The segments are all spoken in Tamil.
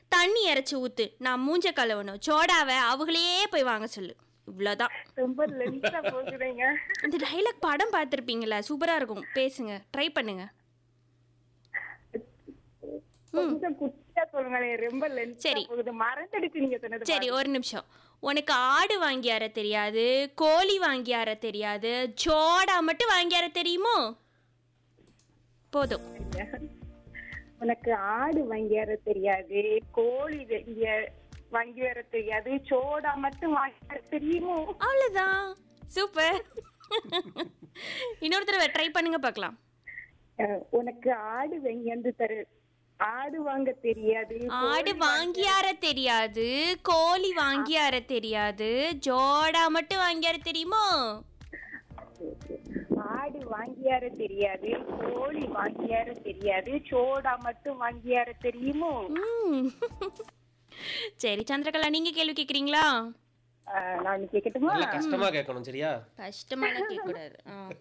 தண்ணி இறைச்சி ஊத்து நான் மூஞ்ச கழுவணும் சோடாவை அவங்களையே போய் வாங்க சொல்லு இவ்வளோதான் ரொம்ப லென்த்தா போகுதுங்க இந்த டைலாக் படம் பார்த்துருப்பீங்களா சூப்பரா இருக்கும் பேசுங்க ட்ரை பண்ணுங்க கொஞ்சம் குட்டியா சொல்லுங்களேன் ரொம்ப லென்த்தா சரி. போகுது மறந்துடுச்சு நீங்க சொன்னது சரி ஒரு நிமிஷம் உனக்கு ஆடு வாங்கியார தெரியாது கோழி வாங்கியார தெரியாது சோடா மட்டும் வாங்கியார தெரியுமோ போதும் பாருங்க. உனக்கு ஆடு வாங்கி வர தெரியாது கோழி வாங்கி வாங்கி வர தெரியாது சோடா மட்டும் வாங்கி வர தெரியுமோ அவ்வளோதான் சூப்பர் இன்னொரு தடவை ட்ரை பண்ணுங்க பார்க்கலாம் அஹ், உனக்கு ஆடு வாங்கி வந்து தரு ஆடு வாங்க தெரியாது ஆடு வாங்கியார தெரியாது கோழி வாங்கியார தெரியாது ஜோடா மட்டும் வாங்கியார தெரியுமோ ஆடு வாங்கியார தெரியாது கோழி வாங்கியார தெரியாது சோடா மட்டும் வாங்கியார தெரியுமோ ம். சரி சந்திரகலா நீங்க கேள்வி கேக்குறீங்களா அஹ், நான் கேட்கட்டுமா நல்லா கஷ்டமா கேட்கணும் சரியா கஷ்டமெல்லாம் கேட்க கூடாது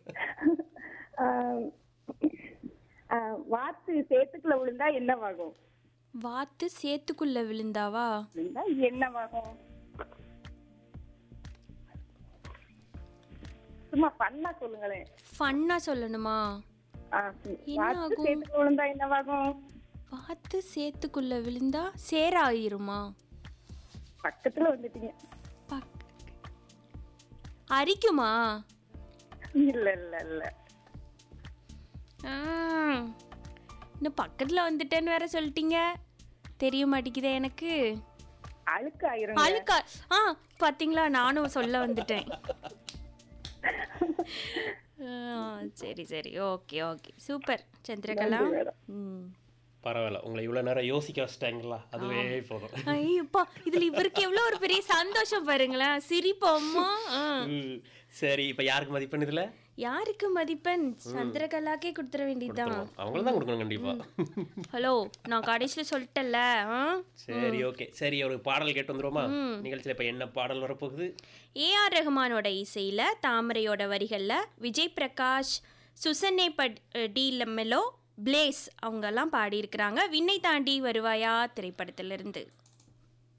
அஹ், அஹ், வாத்து சேத்துக்குள்ள விழுந்தா என்னவாகும் வாத்து சேத்துக்குள்ள விழுந்தாவா விழுந்தா என்னவாகும் சும்மா பண்ணா சொல்லுங்களேன் ஃபன்னா சொல்லணுமா அஹ், என்ன வாத்து ஆகும்? சேத்துக்குள்ள விழுந்தா என்னவாகும் வாத்து சேத்துக்குள்ள விழுந்தா சேராயிருமா பக்கத்துல வந்துட்டீங்க பக்- அரிக்குமா இல்ல இல்ல இல்ல ஆ, இன்னும் பக்கத்துல வந்துட்டேன்னு வேற சொல்லிட்டீங்க தெரிய மாட்டேங்குதே எனக்கு அழுக்கு ஆயிரும் அழுக்கா ஆ பாத்தீங்களா நானும் சொல்ல வந்துட்டேன் ஆ, சரி சரி ஓகே ஓகே சூப்பர் சந்திரகலா ம் பரவாயில்ல உங்களை இவ்வளவு நேரம் யோசிக்க வச்சிட்டாங்களா அதுவே போதும் ஐயப்பா இதுல இவருக்கு எவ்வளவு ஒரு பெரிய சந்தோஷம் பாருங்களேன் சிரிப்போம்மா ஆ. ம். சரி இப்ப யாருக்கு மதிப்பெண் இதுல யாருக்கு மதிப்பெண் சந்திரகலாக்கே கொடுத்துட வேண்டியதுதான் அவங்கள தான் கொடுக்கணும் கண்டிப்பா ஹலோ நான் கடைசியில சொல்லிட்டேன்ல ஆ? சரி ஓகே சரி ஒரு பாடல் கேட்டு வந்துருவோமா நிகழ்ச்சியில இப்ப என்ன பாடல் வரப்போகுது ஏஆர் ரஹ்மானோட இசையில தாமரையோட வரிகள்ல விஜய் பிரகாஷ் சுசன்னே பட் டி லெமெலோ பிளேஸ் அவங்கெல்லாம் பாடியிருக்கிறாங்க விண்ணை தாண்டி வருவாயா திரைப்படத்திலிருந்து